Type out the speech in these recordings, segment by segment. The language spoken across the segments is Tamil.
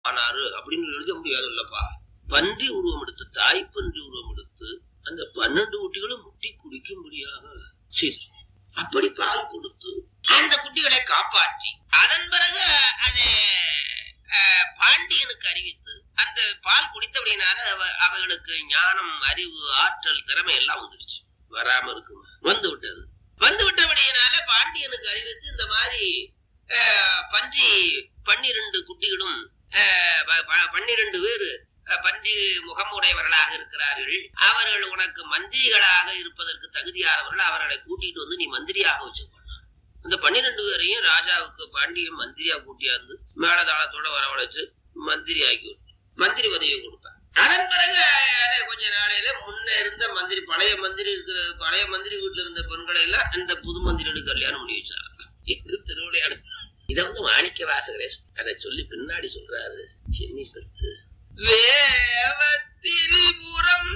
ஆனாரு அப்படின்னு எழுத முடியாது இல்லப்பா பன்றி உருவம் எடுத்து தாய் பன்றி உருவம் எடுத்து அந்த பன்னெண்டு குட்டிகளும் முட்டி குடிக்கும்படியாக செய்தார் அப்படி பால் கொடுத்து அந்த குட்டிகளை காப்பாற்றி அதன் பிறகு அதை அஹ், பாண்டியனுக்கு அறிவித்து அந்த பால் குடித்தபடினால அவ- அவைகளுக்கு ஞானம் அறிவு ஆற்றல் திறமை எல்லாம் வந்துருச்சு வராம இருக்குமா வந்து விட்டது வந்து விட்டபடியினால பாண்டியனுக்கு அறிவித்து இந்த மாதிரி அஹ், பன்றி பன்னிரண்டு குட்டிகளும் அஹ், ப- ப- பன்னிரண்டு பேரு அஹ், பன்றி முகமுடையவர்களாக இருக்கிறார்கள் அவர்கள் உனக்கு மந்திரிகளாக இருப்பதற்கு தகுதியானவர்கள் அவர்களை கூட்டிட்டு வந்து நீ மந்திரியாக வச்சுக்கொண்டார் இந்த பன்னிரண்டு பேரையும் ராஜாவுக்கு பாண்டியன் மந்திரியா கூட்டியாந்து மேலதாளத்தோட வரவழைச்சு மந்திரி ஆக்கி விட்டான். மந்திரி பதவியை கொடுத்தான் அதன் பிறகு அதை கொஞ்ச நாளையில முன்ன இருந்த மந்திரி பழைய மந்திரி இருக்கிற பழைய மந்திரி வீட்டுல இருந்த பெண்களை எல்லாம் அந்த புது மந்திரியோடு கல்யாணம் பண்ணி வச்சாங்க இது திருவிளையாடு இத வந்து மாணிக்க வாசகரே அதை சொல்லி பின்னாடி சொல்றாரு சென்னி பத்து வேவ திரிபுரம்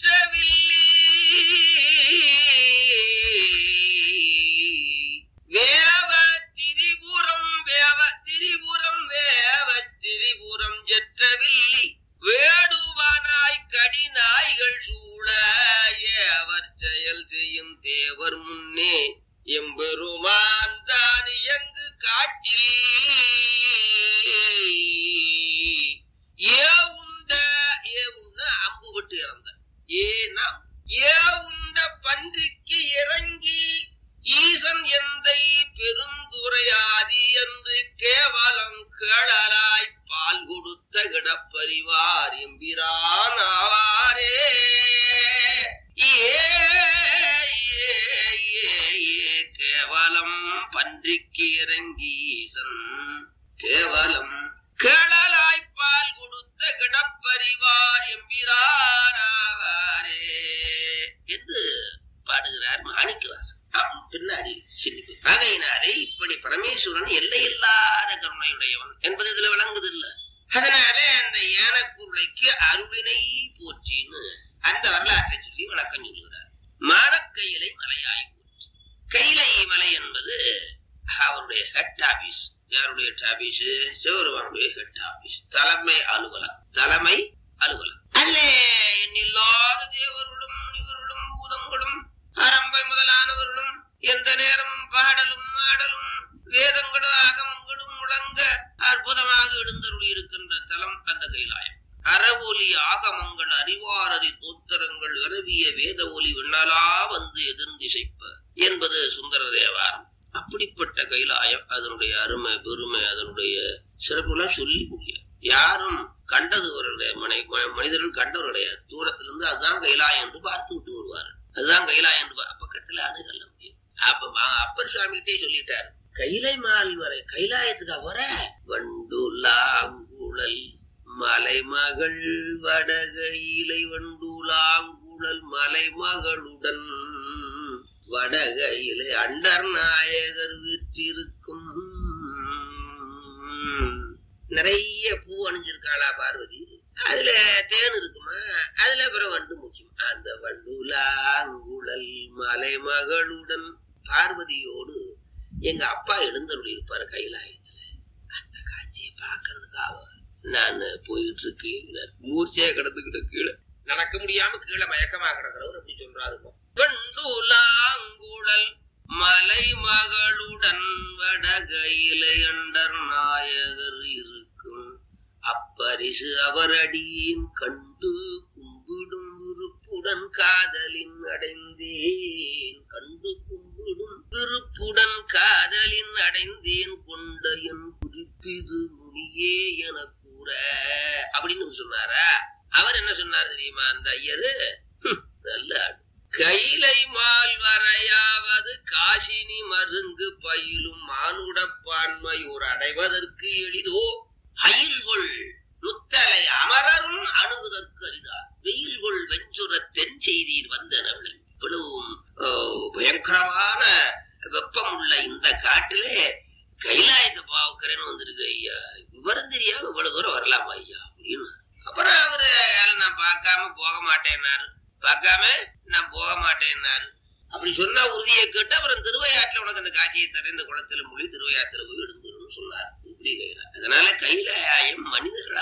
செற்றவில்லி வேவ திரிபுரம் வேவ திரிபுரம் வேவ திரிபுரம் செற்றவில்லி வேடுவானாய் கடிநாய்கள் சூழ ஏவர் செயல் செய்யும் தேவர் முன்னே எம்பெருமான் தான் எங்கு காட்டில் ஏ உண்ட ஏ உண்ண அம்பு விட்டு இறந்த ஏனா ஏ உண்ட பன்றிக்கு இறங்கி ஈசன் எந்தை பெருந்துரையாதி என்று கேவலம் கேளலாய் பால் கொடுத்த கிடப்பறிவார் எம்பிரான் ஆவாரே ஏ ஏ, ஏ, ஏ, கேவலம் பன்றிக்கு இறங்கி ஈசன் கேவலம் கேளலாய் பால் கொடுத்த கிடப்பறிவார் எம்பிரானாவாரே என்று பாடுகிறார் மாணிக்கவாசன் ஆம், பின்னாடி சிந்திப்பு ஆகையினாலே இப்படி பரமேஸ்வரன் எல்லையில்லாத கருணையுடையவன் என்பது இதுல விளங்குது இல்ல அதனால அந்த யானக்குருளைக்கு அருளினை போற்றின்னு அந்த வரலாற்றை சொல்லி வழக்கம் சொல்கிறார் மானக்கையிலை மலையாய் போற்றி கைலை மலை என்பது அவருடைய ஹெட் ஆபீஸ் யாருடைய ஆபீஸ் சிவருமானுடைய ஹெட் ஆபீஸ் தலைமை அலுவலகம் தலைமை அலுவலகம் அதுல எண்ணில்லாத தேவர்களும் முனிவர்களும் பூதங்களும் அரம்பை முதலானவர்களும் எந்த நேரமும் பாடலும் ஆடலும் வேதங்களும் ஆகமங்களும் முழங்க அற்புதமாக எழுந்தருளி இருக்கின்ற தலம் அந்த கைலாயம் அறவொலி ஆகமங்கள் அறிவாரதி தோத்திரங்கள் விரவிய வேத ஒலி விண்ணலா வந்து எதிர்ந்திசைப்ப என்பது சுந்தர தேவாரம் அப்படிப்பட்ட கைலாயம் அதனுடைய அருமை பெருமை அதனுடைய சிறப்புலாம் சொல்லி முடியாது யாரும் கண்டது ஒரு மனை ம- மனிதர்கள் கண்டவர் கிடையாது தூரத்துல இருந்து அதுதான் கைலாயம் என்று பார்த்து விட்டு வருவார் அதுதான் கைலாயம் என்று பா- பக்கத்துல அணுகல்ல முடியும் அப்ப மா- அப்பர் சுவாமிகிட்டே சொல்லிட்டார் கைலை மால் வரை கைலாயத்துக்கு வர வண்டுலாங்குழல் மலைமகள் வடகையிலை வண்டுலாங்குழல் மலைமகளுடன் வடகையிலே அண்டர் நாயகர் வீற்றிருக்கும் நிறைய பூ அணிஞ்சிருக்காளா பார்வதி அதுல தேன் இருக்குமா அதுல அப்புறம் வண்டு முக்கியம் அந்த வண்டுலாங்குழல் மலைமகளுடன் பார்வதியோடு எங்க அப்பா எழுந்தருளி இருப்பாரு கைலாயத்துல அந்த காட்சியை பாக்குறதுக்காக நான் போயிட்டு இருக்கேன் மூர்ச்சையா கிடந்துகிட்டு கீழே நடக்க முடியாம கீழே மயக்கமா கிடக்கிறவர் அப்படி சொல்றாருமா வெண்டுலாங்குழல் மலை மகளுடன் வடகையிலை அண்டர் நாயகர் இருக்கும் அப்பரிசு அவரடியின் கண்டு கும்பிடும் விருப்புடன் காதலின் அடைந்தேன் கண்டு கும்பிடும் விருப்புடன் காதலின் அடைந்தேன் கொண்ட என் குறிப்பிது முனியே என கூற அப்படின்னு சொன்னாரா அவர் என்ன சொன்னார் தெரியுமா அந்த ஐயரு ஹம், நல்ல ஆள். கைலை மால் வரையாவது காசினி மருங்கு பயிலும் மானுடப்பான்மையோர் அடைவதற்கு எளிதோ அயில்கொள் முத்தலை அமரரும் அணுவதற்கு அரிதார் வெயில்கொள் வெஞ்சுர தென் செய்தீர் வந்தனவள் இவ்வளவும் ஆஹ், பயங்கரமான வெப்பம் உள்ள இந்த காட்டிலே கைலாயத்தை பாவுக்கிறேன்னு வந்திருக்கு ஐயா விவரம் தெரியாம இவ்வளவு தூரம் வரலாமா ஐயா அப்படின்னு அப்புறம் அவரு "யாரை நான் பார்க்காம போக மாட்டேன்னாரு பார்க்காம நான் போக மாட்டேன்னாரு அப்படி சொன்னா உறுதியை கேட்டு அப்புறம் திருவையாற்றுல உனக்கு அந்த காட்சியை தர இந்த குளத்துல மொழி திருவையாத்துல போய் எடுந்துருன்னு சொன்னார் புரியல அதனால கைலாயம் மனிதர்களா